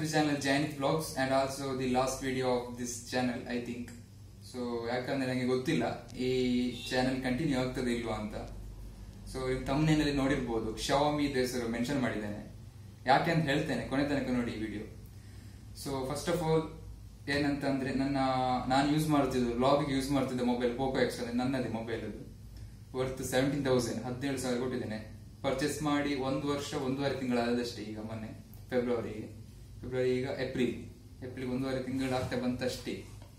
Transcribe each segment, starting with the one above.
the channel Jainit Vlogs and also the last video of this channel, I think. So ಯಾಕಂದ್ರೆ ನನಗೆ ಗೊತ್ತಿಲ್ಲ ಈ channel continue ಆಗ್ತದೆ ಇಲ್ವಾ ಅಂತ ಸೊ ಈ ತಮ್ಮನೇನಲ್ಲಿ ನೋಡಿರ್ಬೋದು ಶವಮಿ ಹೆಸರು ಮೆನ್ಷನ್ ಮಾಡಿದ್ದೇನೆ ಯಾಕೆ ಅಂತ ಹೇಳ್ತೇನೆ ಕೊನೆ ತನಕ ನೋಡಿ ಈ video so first of all ಏನಂತಂದ್ರೆ ನನ್ನ ನಾನು ಯೂಸ್ ಮಾಡ್ತಿದ್ದು ಬ್ಲಾಗ್ ಯೂಸ್ ಮಾಡ್ತಿದ್ದ ಮೊಬೈಲ್ ಪೋಕೋ ಎಕ್ಸ್ ಅಂದ್ರೆ ನನ್ನದೇ ಮೊಬೈಲ್ ಅದು ವರ್ತ್ ಸೆವೆಂಟೀನ್ ತೌಸಂಡ್ ಹದಿನೇಳು ಸಾವಿರ ಕೊಟ್ಟಿದ್ದೇನೆ ಪರ್ಚೇಸ್ ಮಾಡಿ ಒಂದು ವರ್ಷ ಒಂದೂವರೆ ತಿಂಗಳಾದಷ್ಟೇ ಈಗ ಮೊನ್ನೆ ಫೆಬ್ರವರಿಗೆ ಫೆಬ್ರವರಿ ಈಗ ಏಪ್ರಿಲ್ ಏಪ್ರಿಲ್ ಒಂದೂವರೆ ತಿಂಗಳು ಆಗ್ತಾ ಬಂತಷ್ಟೇ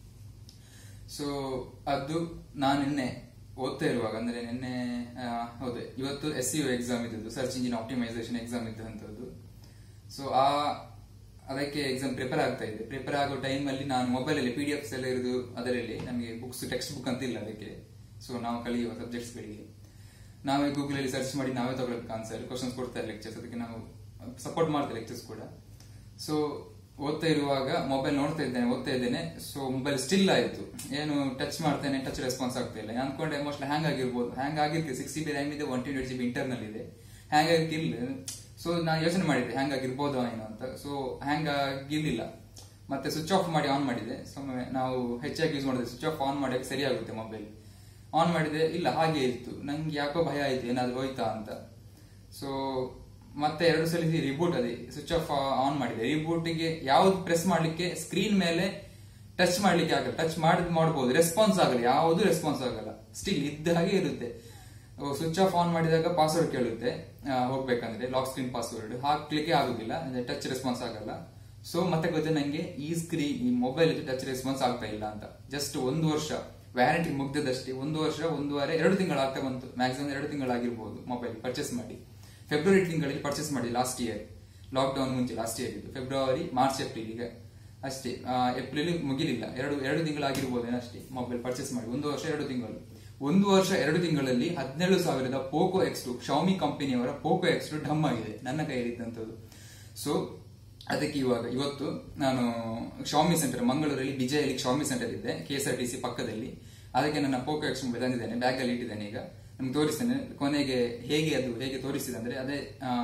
ಸೊ ಅದು ನಾನು ನಿನ್ನೆ ಓದ್ತಾ ಇರುವಾಗ ಅಂದ್ರೆ ನಿನ್ನೆ ಆ, ಹೌದು ಇವತ್ತು ಎಸ್ ಸಿ ಎಕ್ಸಾಮ್ ಇದ್ದದ್ದು ಸರ್ಚ್ ಇಂಜಿನ್ ಆಪ್ಟಿಮೈಸೇಷನ್ ಎಕ್ಸಾಮ್ ಇದ್ದಂಥದ್ದು ಸೊ ಆ ಅದಕ್ಕೆ ಎಕ್ಸಾಮ್ ಪ್ರಿಪೇರ್ ಆಗ್ತಾ ಇದೆ ಪ್ರಿಪೇರ್ ಆಗೋ ಟೈಮ್ ಅಲ್ಲಿ ನಾನು ಮೊಬೈಲ್ ಅಲ್ಲಿ ಪಿ ಡಿ ಎಫ್ಸ್ ಎಲ್ಲ ಇರೋದು ಅದರಲ್ಲಿ ನಮಗೆ ಬುಕ್ಸ್ ಟೆಕ್ಸ್ಟ್ ಬುಕ್ ಅಂತ ಇಲ್ಲ ಅದಕ್ಕೆ ಸೊ ನಾವು ಕಲಿಯುವ ಸಬ್ಜೆಕ್ಟ್ಸ್ ಗಳಿಗೆ ನಾವೇ ಗೂಗಲ್ ಅಲ್ಲಿ ಸರ್ಚ್ ಮಾಡಿ ನಾವೇ ತಗೊಳ್ಬೇಕು ಆನ್ಸರ್ ಕ್ವಶನ್ಸ್ ಕೊಡ್ತಾರೆ ಲೆಕ್ಚರ್ಸ್ ಅದಕ್ಕೆ ನಾವು ಸಪೋರ್ಟ್ ಮಾಡ್ತಾರೆ ಲೆಕ್ಚರ್ಸ್ ಕೂಡ ಸೊ ಓದ್ತಾ ಇರುವಾಗ ಮೊಬೈಲ್ ನೋಡ್ತಾ ಇದ್ದೇನೆ ಓದ್ತಾ ಇದ್ದೇನೆ ಸೊ ಮೊಬೈಲ್ ಸ್ಟಿಲ್ ಆಯ್ತು ಏನು ಟಚ್ ಮಾಡ್ತೇನೆ ಟಚ್ ರೆಸ್ಪಾನ್ಸ್ ಆಗ್ತಾ ಇಲ್ಲ ನಾನು ಅನ್ಕೊಂಡೆ ಮೋಸ್ಟ್ಲಿ ಹ್ಯಾಂಗ್ ಆಗಿರ್ಬೋದು ಹ್ಯಾಂಗ್ ಆಗಿರ್ತೀವಿ ಸಿಕ್ಸ್ ಜಿ ಬಿ ರ್ಯಾಮ್ ಇದೆ one twenty eight G B internal ಇದೆ ಹ್ಯಾಂಗ್ ಆಗಿರ್ಲಿಲ್ಲ ಸೊ ನಾನು ಯೋಚನೆ ಮಾಡಿದ್ದೆ ಹ್ಯಾಂಗ್ ಆಗಿರ್ಬೋದು ಏನೋ ಅಂತ ಸೊ ಹ್ಯಾಂಗ್ ಆಗಿರ್ಲಿಲ್ಲ ಮತ್ತೆ ಸ್ವಿಚ್ ಆಫ್ ಮಾಡಿ ಆನ್ ಮಾಡಿದೆ ಸೊ ನಾವು ಹೆಚ್ಚಾಗಿ ಯೂಸ್ ಮಾಡಿದ್ರೆ ಸ್ವಿಚ್ ಆಫ್ ಆನ್ ಮಾಡಿ ಸರಿ ಆಗುತ್ತೆ ಮೊಬೈಲ್ ಆನ್ ಮಾಡಿದೆ ಇಲ್ಲ ಹಾಗೆ ಇತ್ತು ನಂಗೆ ಯಾಕೋ ಭಯ ಆಯ್ತು ಏನಾದ್ರು ಹೋಯ್ತಾ ಅಂತ ಸೊ ಮತ್ತೆ ಎರಡು ಸಲ ರಿಬೂಟ್ ಅದೇ ಸ್ವಿಚ್ ಆಫ್ ಆನ್ ಮಾಡಿದೆ ರಿಬೂಟಿಗೆ ಯಾವ್ದು ಪ್ರೆಸ್ ಮಾಡ್ಲಿಕ್ಕೆ ಸ್ಕ್ರೀನ್ ಮೇಲೆ ಟಚ್ ಮಾಡ್ಲಿಕ್ಕೆ ಆಗಲ್ಲ ಟಚ್ ಮಾಡಿದ್ ಮಾಡಬಹುದು ರೆಸ್ಪಾನ್ಸ್ ಆಗಲ್ಲ ಯಾವುದು ರೆಸ್ಪಾನ್ಸ್ ಆಗಲ್ಲ ಸ್ಟಿಲ್ ಇದ್ದ ಹಾಗೆ ಇರುತ್ತೆ ಸ್ವಿಚ್ ಆಫ್ ಆನ್ ಮಾಡಿದಾಗ ಪಾಸ್ವರ್ಡ್ ಕೇಳುತ್ತೆ ಆ, ಹೋಗ್ಬೇಕಂದ್ರೆ ಲಾಕ್ ಸ್ಕ್ರೀನ್ ಪಾಸ್ವರ್ಡ್ ಹಾಕ್ಲಿಕ್ಕೆ ಆಗುದಿಲ್ಲ ಟಚ್ ರೆಸ್ಪಾನ್ಸ್ ಆಗಲ್ಲ ಸೊ ಮತ್ತೆ ಗೊತ್ತೆ ನಂಗೆ ಈ ಸ್ಕ್ರೀನ್ ಈ ಮೊಬೈಲ್ ಟಚ್ ರೆಸ್ಪಾನ್ಸ್ ಆಗ್ತಾ ಇಲ್ಲ ಅಂತ ಜಸ್ಟ್ ಒಂದು ವರ್ಷ ವ್ಯಾರಂಟಿ ಮುಗ್ದದಷ್ಟೇ ಒಂದು ವರ್ಷ ಒಂದೂವರೆ ಎರಡು ತಿಂಗಳಾಗ್ತಾ ಬಂತು ಮ್ಯಾಕ್ಸಿಮಮ್ ಎರಡು ತಿಂಗಳಾಗಿರ್ಬೋದು ಮೊಬೈಲ್ ಪರ್ಚೇಸ್ ಮಾಡಿ ಫೆಬ್ರವರಿ ತಿಂಗಳಲ್ಲಿ ಪರ್ಚೇಸ್ ಮಾಡಿ ಲಾಸ್ಟ್ ಇಯರ್ ಲಾಕ್ ಡೌನ್ ಮುಂಚೆ ಲಾಸ್ಟ್ ಇಯರ್ ಇದು ಫೆಬ್ರವರಿ ಮಾರ್ಚ್ ಏಪ್ರಿಲ್ ಈಗ ಅಷ್ಟೇ ಏಪ್ರಿಲ್ ಮುಗಿಲಿಲ್ಲ ಎರಡು ಎರಡು ತಿಂಗಳಾಗಿರ್ಬೋದು ಅಷ್ಟೇ ಮೊಬೈಲ್ ಪರ್ಚೇಸ್ ಮಾಡಿ ಒಂದು ವರ್ಷ ಎರಡು ತಿಂಗಳು ಒಂದು ವರ್ಷ ಎರಡು ತಿಂಗಳಲ್ಲಿ ಹದಿನೇಳು ಸಾವಿರದ ಪೋಕೋ ಎಕ್ಸ್ ಟು ಶೌಮಿ ಕಂಪನಿಯವರ ಪೋಕೋ ಎಕ್ಸ್ ಟು ಡಮ್ ಆಗಿದೆ ನನ್ನ ಕೈಯಲ್ಲಿದ್ದಂಥದ್ದು ಸೊ ಅದಕ್ಕೆ ಇವಾಗ ಇವತ್ತು ನಾನು ಶಾಮಿ ಸೆಂಟರ್ ಮಂಗಳೂರಲ್ಲಿ ವಿಜಯಲ್ಲಿ ಶಾಮಿ ಸೆಂಟರ್ ಇದೆ K S R T C ಪಕ್ಕದಲ್ಲಿ ಅದಕ್ಕೆ ನನ್ನ ಪೋಕೋ ಎಕ್ಸ್ ಮೊಬೈಲ್ ತಂದಿದ್ದೇನೆ ಬ್ಯಾಗ್ ಅಲ್ಲಿ ಇಟ್ಟಿದ್ದೇನೆ ಈಗ ನಿಮ್ಗೆ ತೋರಿಸ್ತೇನೆ ಕೊನೆಗೆ ಹೇಗೆ ಅದು ಹೇಗೆ ತೋರಿಸಿದೆ ಅಂದ್ರೆ ಅದೇ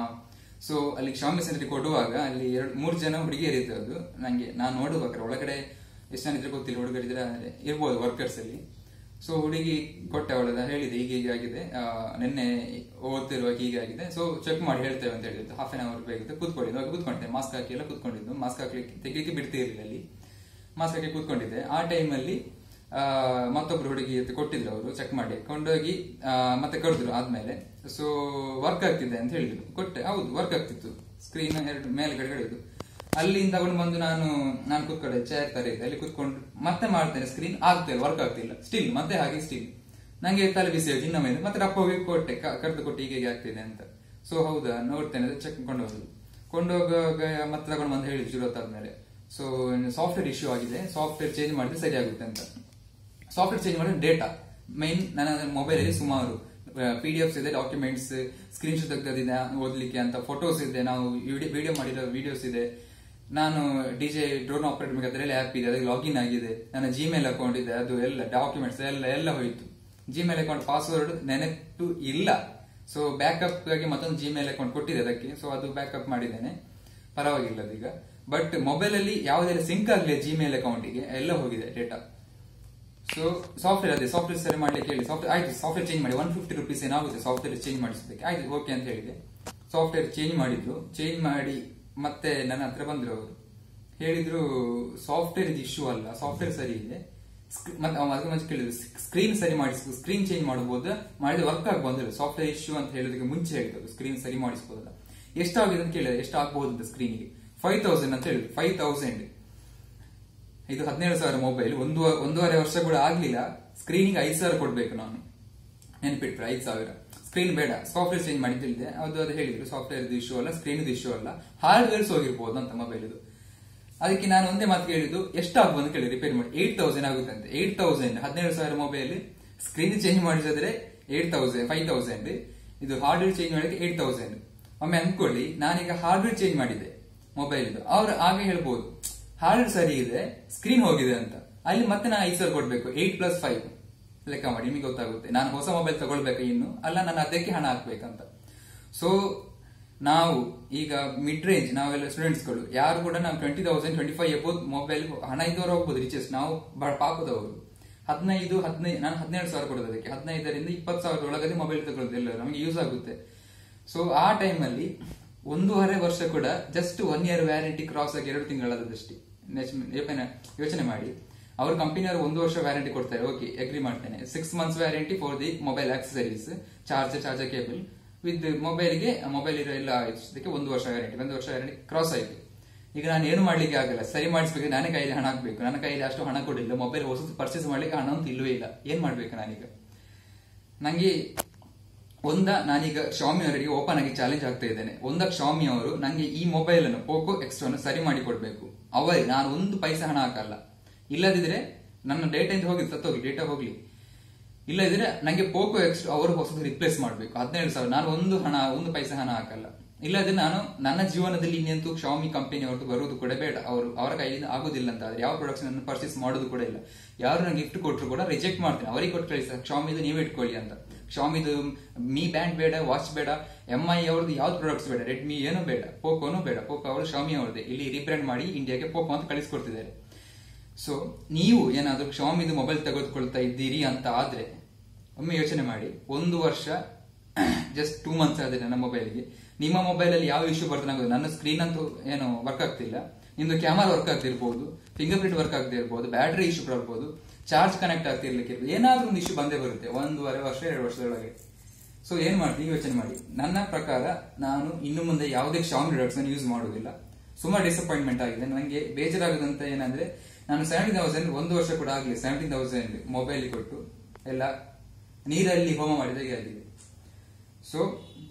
ಸೊ ಅಲ್ಲಿ ಶಾಮಿ ಸೆಂಟರ್ ಕೊಡುವಾಗ ಅಲ್ಲಿ ಎರಡು ಮೂರು ಜನ ಹುಡುಗಿಯರಿದ್ರು ಅದು ನಂಗೆ ನಾನು ನೋಡುವಾಗ ಒಳಗಡೆ ಎಷ್ಟು ಜನ ಇದ್ರೆ ಗೊತ್ತಿಲ್ಲ ಹುಡುಗರಿದ್ರೆ ಅಂದ್ರೆ ಇರ್ಬೋದು ವರ್ಕರ್ಸ್ ಅಲ್ಲಿ ಸೊ ಹುಡುಗಿ ಕೊಟ್ಟೆ ಅವಳದ ಹೇಳಿದೆ ಹೀಗೆ ಹೀಗೆ ಆಗಿದೆ ಆ, ನಿನ್ನೆ ಓದ್ತಿರುವಾಗ ಹೀಗೆ ಆಗಿದೆ ಸೊ ಚೆಕ್ ಮಾಡಿ ಹೇಳ್ತೇವೆ ಅಂತ ಹೇಳಿದ್ದು ಹಾಫ್ ಅನ್ ಅವರ್ ಬೇಕಾಗುತ್ತೆ ಕೂತ್ಕೊಂಡಿದ್ದು ಅವಾಗ ಕೂತ್ಕೊಂಡಿದ್ದೆ ಮಾಸ್ಕ್ ಹಾಕಿ ಎಲ್ಲ ಕೂತ್ಕೊಂಡಿದ್ದು ಮಾಸ್ಕ್ ಹಾಕ್ಲಿಕ್ಕೆ ತೆಗಿಲಿಕ್ಕೆ ಬಿಡ್ತಿರ್ಲಿಲ್ಲ ಅಲ್ಲಿ ಮಾಸ್ಕ್ ಹಾಕಿ ಕೂತ್ಕೊಂಡಿದ್ದೆ ಆ ಟೈಮಲ್ಲಿ ಮತ್ತೊಬ್ರು ಹುಡುಗಿ ಹತ್ರ ಕೊಟ್ಟಿದ್ರು ಅವರು ಚೆಕ್ ಮಾಡಿ ಕೊಂಡೋಗಿ ಆ, ಮತ್ತೆ ಕರೆದ್ರು ಆದ್ಮೇಲೆ ಸೊ ವರ್ಕ್ ಆಗ್ತಿದೆ ಅಂತ ಹೇಳಿದ್ರು ಕೊಟ್ಟೆ ಹೌದು ವರ್ಕ್ ಆಗ್ತಿತ್ತು ಸ್ಕ್ರೀನ್ ಎರಡು ಮೇಲೆ ಕೆಳಗಡೆ ಇದ್ದು ಅಲ್ಲಿಂದ ತಗೊಂಡು ಬಂದು ನಾನು ನಾನು ಕೂತ್ಕೊಂಡೆ ಚೇರ್ ತರ ಇದೆ ಅಲ್ಲಿ ಕೂತ್ಕೊಂಡು ಮತ್ತೆ ಮಾಡ್ತೇನೆ ಸ್ಕ್ರೀನ್ ಆಗ್ತಿಲ್ಲ ವರ್ಕ್ ಆಗ್ತಿಲ್ಲ ಸ್ಟಿಲ್ ಮತ್ತೆ ಹಾಗೆ ಸ್ಟಿಲ್ ನಂಗೆ ತಲೆ ಬಿಸಿ ಆಯ್ತು ಇನ್ನೊಮ್ಮೆ ಮತ್ತೆ ರಪ್ಪ ಹೋಗಿ ಕೊಟ್ಟೆ ಕ- ಕರೆದು ಕೊಟ್ಟು ಹೀಗೆ ಹೀಗೆ ಆಗ್ತಿದೆ ಅಂತ ಸೊ ಹೌದಾ ನೋಡ್ತೇನೆ ಅಂತ ಚೆಕ್ ಕೊಂಡು ಹೋಗುದು ಕೊಂಡೋಗುವಾಗ ಮತ್ತೆ ತಗೊಂಡು ಬಂದು ಹೇಳಿದ್ರು ಶುರು ಹೊತ್ತಾದ್ಮೇಲೆ ಸೊ ಸಾಫ್ಟ್ವೇರ್ ಇಶ್ಯೂ ಆಗಿದೆ ಸಾಫ್ಟ್ವೇರ್ ಚೇಂಜ್ ಮಾಡಿದ್ರೆ ಸರಿ ಆಗುತ್ತೆ ಅಂತ ಸಾಫ್ಟ್ವೇರ್ ಚೇಂಜ್ ಮಾಡಿದ್ರೆ ಡೇಟಾ ಮೈನ್ ನನ್ನ ಮೊಬೈಲ್ ಅಲ್ಲಿ ಸುಮಾರು ಪಿ ಡಿ ಎಫ್ಸ್ ಇದೆ ಡಾಕ್ಯುಮೆಂಟ್ಸ್ ಸ್ಕ್ರೀನ್ ಶಾಟ್ ತೆಗೆದಿದೆ ಓದ್ಲಿಕ್ಕೆ ಅಂತ ಫೋಟೋಸ್ ಇದೆ ನಾವು ವಿಡಿಯೋ ಮಾಡಿರೋ ವಿಡಿಯೋಸ್ ಇದೆ ನಾನು ಡಿ ಜೆ ಡ್ರೋನ್ ಆಪರೇಟ್ ಮಾಡಿ ಅದರಲ್ಲಿ ಆ್ಯಪ್ ಇದೆ ಅದಕ್ಕೆ ಲಾಗಿನ್ ಆಗಿದೆ ನನ್ನ ಜಿಮೇಲ್ ಅಕೌಂಟ್ ಇದೆ ಅದು ಎಲ್ಲ ಡಾಕ್ಯುಮೆಂಟ್ಸ್ ಎಲ್ಲ ಎಲ್ಲ ಹೋಯ್ತು ಜಿಮೇಲ್ ಅಕೌಂಟ್ ಪಾಸ್ವರ್ಡ್ ನೆನಪು ಇಲ್ಲ ಸೊ ಬ್ಯಾಕಪ್ ಆಗಿ ಮತ್ತೊಂದು ಜಿಮೇಲ್ ಅಕೌಂಟ್ ಕೊಟ್ಟಿದೆ ಅದಕ್ಕೆ ಸೊ ಅದು ಬ್ಯಾಕಪ್ ಮಾಡಿದ್ದೇನೆ ಪರವಾಗಿಲ್ಲ ಅದೀಗ ಬಟ್ ಮೊಬೈಲ್ ಅಲ್ಲಿ ಯಾವುದೆಲ್ಲ ಸಿಂಕ್ ಆಗಲಿ ಜಿಮೇಲ್ ಅಕೌಂಟಿಗೆ ಎಲ್ಲ ಹೋಗಿದೆ ಡೇಟಾ ಸೊ ಸಾಫ್ಟ್ವೇರ್ ಅದೇ ಸಾಫ್ಟ್ವೇರ್ ಸರಿ ಮಾಡ್ಲಿಕ್ಕೆ ಹೇಳಿ ಸಾಫ್ಟ್ವೇರ್ ಆಯ್ತು ಸಾಫ್ಟ್ವೇರ್ ಚೇಂಜ್ ಮಾಡಿ ಒನ್ ಫಿಫ್ಟಿ ರುಪೀಸ್ ಏನಾಗುತ್ತೆ ಸಾಫ್ಟ್ವೇರ್ ಚೇಂಜ್ ಮಾಡಿಸೋದಕ್ಕೆ ಆಯ್ತು ಓಕೆ ಅಂತ ಹೇಳಿದೆ ಸಾಫ್ಟ್ವೇರ್ ಚೇಂಜ್ ಮಾಡಿದ್ರು ಚೇಂಜ್ ಮಾಡಿ ಮತ್ತೆ ನನ್ನ ಹತ್ರ ಬಂದ್ರು ಅವರು ಹೇಳಿದ್ರು ಸಾಫ್ಟ್ವೇರ್ ಇದು ಇಶ್ಯೂ ಅಲ್ಲ ಸಾಫ್ಟ್ವೇರ್ ಸರಿ ಇದೆ ಸ್ಕ್- ಮತ್ತೆ ಅವ ಅದಕ್ಕೆ ಮುಂಚೆ ಕೇಳಿದ್ರು ಸ್ಕ್ರೀನ್ ಸರಿ ಮಾಡಿಸ್ ಸ್ಕ್ರೀನ್ ಚೇಂಜ್ ಮಾಡಬಹುದು ಮಾಡಿದ್ರೆ ವರ್ಕ್ ಆಗಬಹುದು ಸಾಫ್ಟ್ವೇರ್ ಇಶ್ಯೂ ಅಂತ ಹೇಳೋದಕ್ಕೆ ಮುಂಚೆ ಹೇಳಿದ್ರು ಸ್ಕ್ರೀನ್ ಸರಿ ಮಾಡಿಸಬಹುದಲ್ಲ ಎಷ್ಟಾಗಿದೆ ಅಂತ ಕೇಳಿದ್ರೆ ಎಷ್ಟು ಆಗ್ಬಹುದು ಅಂತ ಸ್ಕ್ರೀನ್ಗೆ ಫೈವ್ ತೌಸಂಡ್ ಅಂತ ಹೇಳಿದ್ರು ಫೈವ್ ತೌಸಂಡ್ ಇದು ಹದಿನೇಳು ಸಾವಿರ ಮೊಬೈಲ್ ಒಂದು ಒಂದೂವರೆ ವರ್ಷ ಕೂಡ ಆಗ್ಲಿಲ್ಲ ಸ್ಕ್ರೀನಿಗೆ ಐದು ಸಾವಿರ ಕೊಡ್ಬೇಕು ನಾನು ನೆನ್ಪಿಟ್ರೆ ಐದು ಸಾವಿರ ಸ್ಕ್ರೀನ್ ಬೇಡ ಸಾಫ್ಟ್ವೇರ್ ಚೇಂಜ್ ಮಾಡಿದ್ದಿದೆ ಅದು ಅದು ಹೇಳಿದ್ರು ಸಾಫ್ಟ್ವೇರ್ ಇಶ್ಯೂ ಅಲ್ಲ ಸ್ಕ್ರೀನ್ ಇಶ್ಯೂ ಅಲ್ಲ ಹಾರ್ಡ್ವೇರ್ಸ್ ಹೋಗಿರ್ಬೋದು ಅಂತ ಮೊಬೈಲ್ ಇದು ಅದಕ್ಕೆ ನಾನು ಒಂದೇ ಮಾತು ಕೇಳಿದ್ದು ಎಷ್ಟಾಗ್ಬೋದು ಅಂತ ಕೇಳಿ ರಿಪೇರ್ ಮಾಡಿ ಏಟ್ ತೌಸಂಡ್ ಆಗುತ್ತೆ ಅಂತ ಏಟ್ ತೌಸಂಡ್ ಹದಿನೇಳು ಸಾವಿರ ಮೊಬೈಲ್ ಸ್ಕ್ರೀನ್ ಚೇಂಜ್ ಮಾಡಿಸಿದ್ರೆ ಏಟ್ ತೌಸಂಡ್ ಫೈವ್ ತೌಸಂಡ್ ಇದು ಹಾರ್ಡ್ವೇರ್ ಚೇಂಜ್ ಮಾಡಿದ್ರೆ ಏಟ್ ತೌಸಂಡ್ ಒಮ್ಮೆ ಅಂದ್ಕೊಳ್ಳಿ ನಾನೀಗ ಹಾರ್ಡ್ವೇರ್ ಚೇಂಜ್ ಮಾಡಿದ್ದೆ ಮೊಬೈಲ್ ಇದು ಅವ್ರು ಆಗ ಹೇಳ್ಬೋದು ಹಾರ್ಡ್ವೇರ್ ಸರಿ ಇದೆ ಸ್ಕ್ರೀನ್ ಹೋಗಿದೆ ಅಂತ ಅಲ್ಲಿ ಮತ್ತೆ ನಾನು ಐದು ಸಾವಿರ ಕೊಡ್ಬೇಕು ಏಟ್ ಪ್ಲಸ್ ಫೈವ್ ಲೆಕ್ಕ ಮಾಡಿ ನಿಮಗೆ ಗೊತ್ತಾಗುತ್ತೆ ನಾನು ಹೊಸ ಮೊಬೈಲ್ ತಗೊಳ್ಬೇಕು ಇನ್ನು ಅಲ್ಲ ನಾನು ಅದಕ್ಕೆ ಹಣ ಹಾಕ್ಬೇಕಂತ ಸೊ ನಾವು ಈಗ ಮಿಡ್ ರೇಂಜ್ ನಾವೆಲ್ಲ ಸ್ಟೂಡೆಂಟ್ಸ್ಗಳು ಯಾರು ಕೂಡ ನಾವು ಟ್ವೆಂಟಿ ತೌಸಂಡ್ ಟ್ವೆಂಟಿ ಫೈವ್ ಎಬೋದು ಮೊಬೈಲ್ ಹಣ ಇದ್ದವರು ಹೋಗ್ಬೋದು ರಿಚೆಸ್ಟ್ ನಾವು ಬಹಳ ಪಾಪದವರು ಹದಿನೈದು ಹದಿನೈದು ನಾನು ಹದಿನೇಳು ಸಾವಿರ ಕೊಡೋದು ಅದಕ್ಕೆ ಹದಿನೈದರಿಂದ ಇಪ್ಪತ್ತು ಸಾವಿರದ ಒಳಗಡೆ ಮೊಬೈಲ್ ತಗೊಳ್ಳೋದು ಎಲ್ಲ ನಮಗೆ ಯೂಸ್ ಆಗುತ್ತೆ ಸೊ ಆ ಟೈಮಲ್ಲಿ ಒಂದೂವರೆ ವರ್ಷ ಕೂಡ just one year warranty cross ಆಗಿ ಎರಡು ತಿಂಗಳಾದದಷ್ಟೇ ಯೋಚನೆ ಮಾಡಿ ಅವ್ರ ಕಂಪನಿಯವರು ಒಂದು ವರ್ಷ ವ್ಯಾರಂಟಿ ಕೊಡ್ತಾರೆ ಓಕೆ ಅಗ್ರಿ ಮಾಡ್ತೇನೆ six months warranty for the mobile accessories charger charger cable with ಮೊಬೈಲ್ಗೆ ಮೊಬೈಲ್ ಇರೋ ಎಲ್ಲ ಇದಕ್ಕೆ ಒಂದು ವರ್ಷ ವ್ಯಾರಂಟಿ ಒಂದು ವರ್ಷ ವ್ಯಾರಂಟಿ ಕ್ರಾಸ್ ಆಯ್ತು ಈಗ ನಾನು ಏನು ಮಾಡ್ಲಿಕ್ಕೆ ಆಗಲ್ಲ ಸರಿ ಮಾಡಿಸ್ಬೇಕು ನನ್ನ ಕೈಯಲ್ಲಿ ಹಣ ಹಾಕ್ಬೇಕು ನನ್ನ ಕೈಯಲ್ಲಿ ಅಷ್ಟು ಹಣ ಕೊಡಿಲ್ಲ ಮೊಬೈಲ್ ಹೊಸದು ಪರ್ಚೇಸ್ ಮಾಡ್ಲಿಕ್ಕೆ ಹಣ ಅಂತೂ ಇಲ್ಲವೇ ಇಲ್ಲ ಏನ್ ಮಾಡ್ಬೇಕು ನಾನೀಗ ನಂಗೆ ಒಂದ ನಾನೀಗ ಶಾಮಿ ಅವರಿಗೆ ಓಪನ್ ಆಗಿ ಚಾಲೆಂಜ್ ಆಗ್ತಾ ಇದ್ದೇನೆ ಒಂದ ಶಾಮಿ ಅವರು ನಂಗೆ ಈ ಮೊಬೈಲ್ ಅನ್ನು ಪೋಕೋ ಎಕ್ಸ್ಟ್ರಾ ಸರಿ ಮಾಡಿ ಕೊಡ್ಬೇಕು ಅವರೇ ನಾನು ಒಂದು ಪೈಸೆ ಹಣ ಹಾಕಲ್ಲ ಇಲ್ಲದಿದ್ರೆ ನನ್ನ ಡೇಟಾ ಇಂದ ಹೋಗಿ ಸತ್ತೋಗ್ಲಿ ಡೇಟಾ ಹೋಗ್ಲಿ ಇಲ್ಲದಿದ್ರೆ ನಂಗೆ ಪೋಕೋ ಎಕ್ಸ್ಟ್ರಾ ಅವರು ಹೊಸದು ರಿಪ್ಲೇಸ್ ಮಾಡಬೇಕು ಹದಿನೇಳು ಸಾವಿರ ನಾನು ಒಂದು ಹಣ ಒಂದು ಪೈಸೆ ಹಣ ಹಾಕಲ್ಲ ಇಲ್ಲದ್ರೆ ನಾನು ನನ್ನ ಜೀವನದಲ್ಲಿ ಇನ್ನೆಂತೂ ಶಾಮಿ ಕಂಪನಿ ಅವ್ರದ್ದು ಬರುವುದು ಕೂಡ ಬೇಡ ಅವರು ಅವರ ಕೈಯಿಂದ ಆಗೋದಿಲ್ಲ ಅಂತ ಆದ್ರೆ ಯಾವ ಪ್ರಾಡಕ್ಟ್ಸ್ ಅನ್ನು ಪರ್ಚೇಸ್ ಮಾಡೋದು ಕೂಡ ಇಲ್ಲ ಯಾರು ನಂಗೆ ಗಿಫ್ಟ್ ಕೊಟ್ಟರು ಕೂಡ ರಿಜೆಕ್ಟ್ ಮಾಡ್ತೇನೆ ಅವರಿಗೆ ಕೊಟ್ಟು ಕಳಿಸ ಶಾಮಿದು ನೀವೇ ಇಟ್ಕೊಳ್ಳಿ ಅಂತ ಶಾಮಿದು ಮೀ ಬ್ಯಾಂಡ್ ಬೇಡ ವಾಚ್ ಬೇಡ ಎಂ ಐ ಅವ್ರದ್ದು ಯಾವ್ದು ಪ್ರಾಡಕ್ಟ್ಸ್ ಬೇಡ ರೆಡ್ಮಿ ಏನೂ ಬೇಡ ಪೋಕೋನು ಬೇಡ ಪೋಕೋ ಅವರು ಶಾಮಿ ಅವ್ರದ್ದೇ ಇಲ್ಲಿ ರೀಬ್ರ್ಯಾಂಡ್ ಮಾಡಿ ಇಂಡಿಯಾಗೆ ಪೋಕೋ ಅಂತ ಕಳಿಸ್ಕೊಡ್ತಿದ್ದಾರೆ ಸೊ ನೀವು ಏನಾದ್ರೂ ಶಾಮಿದು ಮೊಬೈಲ್ ತೆಗೆದುಕೊಳ್ತಾ ಇದ್ದೀರಿ ಅಂತ ಆದ್ರೆ ಒಮ್ಮೆ ಯೋಚನೆ ಮಾಡಿ ಒಂದು ವರ್ಷ ಜಸ್ಟ್ ಟೂ ಮಂತ್ಸ್ ಆದ್ರೆ ನನ್ನ ಮೊಬೈಲ್ಗೆ ನಿಮ್ಮ ಮೊಬೈಲ್ ಅಲ್ಲಿ ಯಾವ ಇಶ್ಯೂ ಬರ್ತದೆ ನಂಗೆ ನನ್ನ ಸ್ಕ್ರೀನ್ ಅಂತೂ ಏನು ವರ್ಕ್ ಆಗ್ತಿಲ್ಲ ನಿಮ್ದು ಕ್ಯಾಮರಾ ವರ್ಕ್ ಆಗ್ತಿರ್ಬೋದು ಫಿಂಗರ್ ಪ್ರಿಂಟ್ ವರ್ಕ್ ಆಗದೆ ಇರ್ಬೋದು ಬ್ಯಾಟ್ರಿ ಇಶ್ಯೂ ಬರ್ಬೋದು ಚಾರ್ಜ್ ಕನೆಕ್ಟ್ ಆಗ್ತಿರ್ಲಿಕ್ಕೆ ಇರ್ಬೋದು ಏನಾದ್ರೂ ಒಂದು ಇಶ್ಯೂ ಬಂದೇ ಬರುತ್ತೆ ಒಂದೂವರೆ ವರ್ಷ ಎರಡು ವರ್ಷದೊಳಗೆ ಸೊ ಏನ್ ಮಾಡ್ತೀನಿ ಯೋಚನೆ ಮಾಡಿ ನನ್ನ ಪ್ರಕಾರ ನಾನು ಇನ್ನು ಮುಂದೆ ಯಾವುದೇ ಶಾಮಿ ಪ್ರಾಡಕ್ಟ್ಸ್ ಅನ್ನು ಯೂಸ್ ಮಾಡುವುದಿಲ್ಲ ಸುಮಾರು ಡಿಸಪಾಯಿಂಟ್ಮೆಂಟ್ ಆಗಿದೆ ನನಗೆ ಬೇಜಾರಾಗುದಂತ ಏನಂದ್ರೆ ನಾನು ಸೆವೆಂಟೀನ್ ತೌಸಂಡ್ ಒಂದು ವರ್ಷ ಕೂಡ ಆಗಲಿ ಸೆವೆಂಟೀನ್ ತೌಸಂಡ್ ಮೊಬೈಲ್ ಕೊಟ್ಟು ಎಲ್ಲ ನೀರಲ್ಲಿ ಹೋಮ ಮಾಡಿದಾಗೆ ಆಗಿದೆ ಸೊ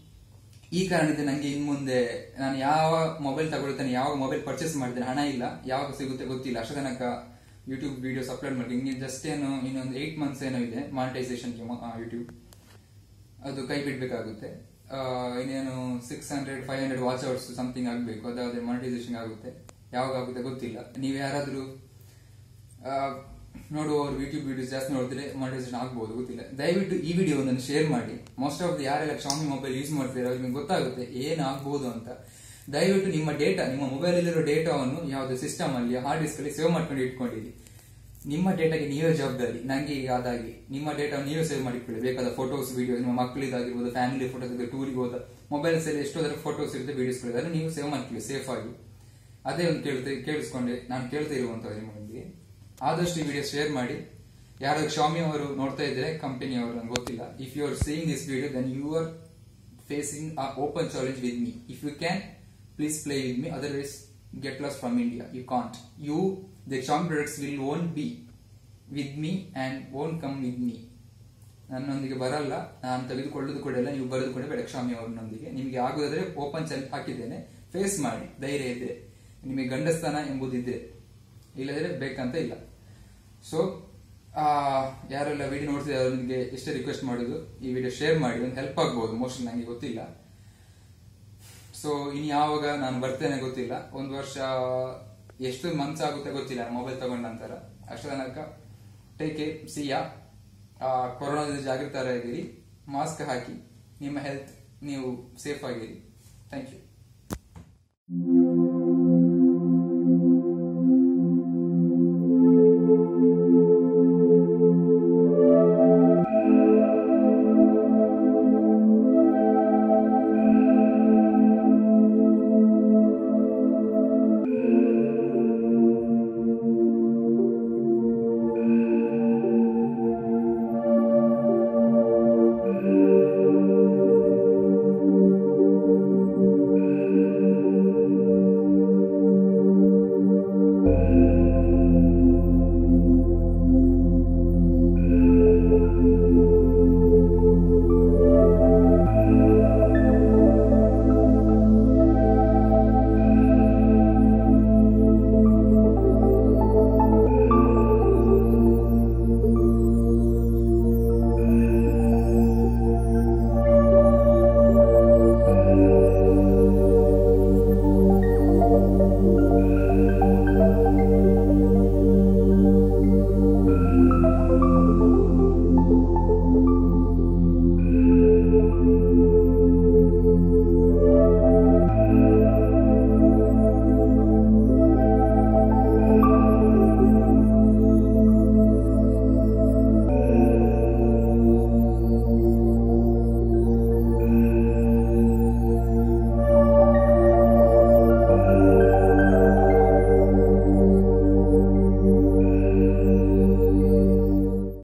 ಈ ಕಾರಣದಿಂದ ನನಗೆ ಇನ್ ಮುಂದೆ ನಾನು ಯಾವ ಮೊಬೈಲ್ ತಗೊಳ್ತೇನೆ ಯಾವ ಮೊಬೈಲ್ ಪರ್ಚೇಸ್ ಮಾಡ್ತೇನೆ ಹಣ ಇಲ್ಲ ಯಾವಾಗ ಸಿಗುತ್ತೆ ಗೊತ್ತಿಲ್ಲ ಅಷ್ಟು ತನಕ ಯೂಟ್ಯೂಬ್ ವಿಡಿಯೋಸ್ ಅಪ್ಲೋಡ್ ಮಾಡಿ ಹಿಂಗೆ ಜಸ್ಟ್ ಏನು ಇನ್ನೊಂದು ಏಟ್ ಮಂತ್ಸ್ ಏನೋ ಇದೆ ಮಾನಿಟೈಸೇಷನ್ ಯೂಟ್ಯೂಬ್ ಅದು ಕೈ ಬಿಡ್ಬೇಕಾಗುತ್ತೆ ಆ, ಇನ್ನೇನು six hundred five hundred watch hours something ಆಗಬೇಕು ಅದಾದ್ರೆ ಮಾನಿಟೈಸೇಷನ್ ಆಗುತ್ತೆ ಯಾವಾಗ ಆಗುತ್ತೆ ಗೊತ್ತಿಲ್ಲ ನೀವು ಯಾರಾದ್ರೂ ಆ, ನೋಡುವವರು ಯೂಟ್ಯೂಬ್ ವಿಡಿಯೋಸ್ ಜಾಸ್ತಿ ನೋಡಿದ್ರೆ ಮಾನಿಟೈಸೇಷನ್ ಆಗ್ಬಹುದು ಗೊತ್ತಿಲ್ಲ ದಯವಿಟ್ಟು ಈ ವಿಡಿಯೋ ಒಂದನ್ನು ಶೇರ್ ಮಾಡಿ ಮೋಸ್ಟ್ ಆಫ್ ದಿ ಯಾರೆಲ್ಲ ಶಾಮಿ ಮೊಬೈಲ್ ಯೂಸ್ ಮಾಡ್ತೀರಾ ಅವ್ರಿಗೆ ಗೊತ್ತಾಗುತ್ತೆ ಏನ್ ಆಗ್ಬಹುದು ಅಂತ ದಯವಿಟ್ಟು ನಿಮ್ಮ ಡೇಟಾ ನಿಮ್ಮ ಮೊಬೈಲ್ ಅಲ್ಲಿರೋ ಡೇಟಾವನ್ನು ಯಾವುದೇ ಸಿಸ್ಟಮ್ ಅಲ್ಲಿ ಹಾರ್ಡ್ ಡಿಸ್ಕ್ ಅಲ್ಲಿ ಸೇವ್ ಮಾಡ್ಕೊಂಡು ಇಟ್ಕೊಂಡಿರಿ ನಿಮ್ಮ ಡೇಟಾಗೆ ನೀವೇ ಜವಾಬ್ದಾರಿ ನಂಗೆ ಈಗ ಆದಾಗಿ ನಿಮ್ಮ ಡೇಟಾ ನೀವೇ ಸೇವ್ ಮಾಡಿಕೊಳ್ಳಿ ಬೇಕಾದ ಫೋಟೋಸ್ ವಿಡಿಯೋ ನಿಮ್ಮ ಮಕ್ಕಳಿದಾಗಿರ್ಬೋದು ಫ್ಯಾಮಿಲಿ ಫೋಟೋಸ್ ಟೂರಿಗೆ ಹೋದ ಮೊಬೈಲ್ಸ್ ಅಲ್ಲಿ ಎಷ್ಟೋದ್ರ ಫೋಟೋಸ್ ಇರುತ್ತೆ ವಿಡಿಯೋಸ್ ಅದನ್ನು ನೀವು ಸೇವ್ ಮಾಡ್ಕೊಳ್ಳಿ ಸೇಫ್ ಆಗಿ ಅದೇ ಒಂದು ಕೇಳ್ತೆ ಕೇಳಿಸ್ಕೊಂಡೆ ನಾನು ಕೇಳ್ತಾ ಇರುವಂತ ನಿಮಗೆ ಆದಷ್ಟು ಈ ವಿಡಿಯೋ ಶೇರ್ ಮಾಡಿ ಯಾರು ಶಾಮಿ ಅವರು ನೋಡ್ತಾ ಇದ್ರೆ ಕಂಪನಿ ಅವರು ನಂಗೆ ಗೊತ್ತಿಲ್ಲ if you are seeing this video then you are facing a open challenge with me if you can please play with me otherwise get lost from India you can't you the Xiaomi products will own be with me and own come with me ನನ್ನೊಂದಿಗೆ ಬರಲ್ಲ ನಾನು ತೆಗೆದುಕೊಳ್ಳೋದು ಕೂಡ ಇಲ್ಲ ನೀವು ಬರೆದು ಕೂಡ ಬೇಡ Xiaomi ಅವರನ್ನೊಂದಿಗೆ ನಿಮಗೆ ಆಗುದಾದ್ರೆ ಓಪನ್ ಚಾಲೆಂಜ್ ಹಾಕಿದ್ದೇನೆ ಫೇಸ್ ಮಾಡಿ ಧೈರ್ಯ ಇದೆ ನಿಮಗೆ ಗಂಡಸ್ಥಾನ ಎಂಬುದಿದೆ ಇಲ್ಲದ್ರೆ ಬೇಕಂತ ಇಲ್ಲ ಸೊ ಯಾರೆಲ್ಲ ವಿಡಿಯೋ ನೋಡ್ತಿದ್ದಾರೆ ನಿಮಗೆ ಎಷ್ಟೇ ರಿಕ್ವೆಸ್ಟ್ ಮಾಡೋದು ಈ ವಿಡಿಯೋ ಶೇರ್ ಮಾಡಿ ಒಂದು ಹೆಲ್ಪ್ ಆಗ್ಬೋದು ಮೋಸ್ಟ್ಲಿ ನನಗೆ ಗೊತ್ತಿಲ್ಲ ಸೊ ಇನ್ನು ಯಾವಾಗ ನಾನು ಬರ್ತೇನೆ ಗೊತ್ತಿಲ್ಲ ಒಂದು ವರ್ಷ ಎಷ್ಟು ಮಂತ್ಸ್ ಆಗುತ್ತೆ ಗೊತ್ತಿಲ್ಲ ಮೊಬೈಲ್ ತಗೊಂಡ ನಂತರ ಅಷ್ಟ ತನಕ ಟೇಕ್ ಕೇರ್ ಸಿಯಾ ಕೊರೋನಾದಿಂದ ಜಾಗೃತರಾಗಿರಿ ಮಾಸ್ಕ್ ಹಾಕಿ ನಿಮ್ಮ ಹೆಲ್ತ್ ನೀವು ಸೇಫ್ ಆಗಿರಿ ಥ್ಯಾಂಕ್ ಯು